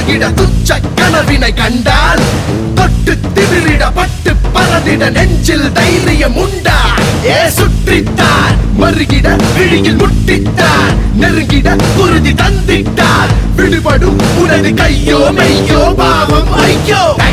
முழுகிட துச்ச கனவினை கண்டால் தொட்டு திமிரிட பட்டு பறந்திட நெஞ்சில் தைரியம் உண்டா ஏ சுற்றித்தான் மறுகிட விழியில் முட்டித்தான் நெருங்கிட குருதி தந்திட்டார் விடுபடும் உனது கையோ மெய்யோ பாவம் ஐயோ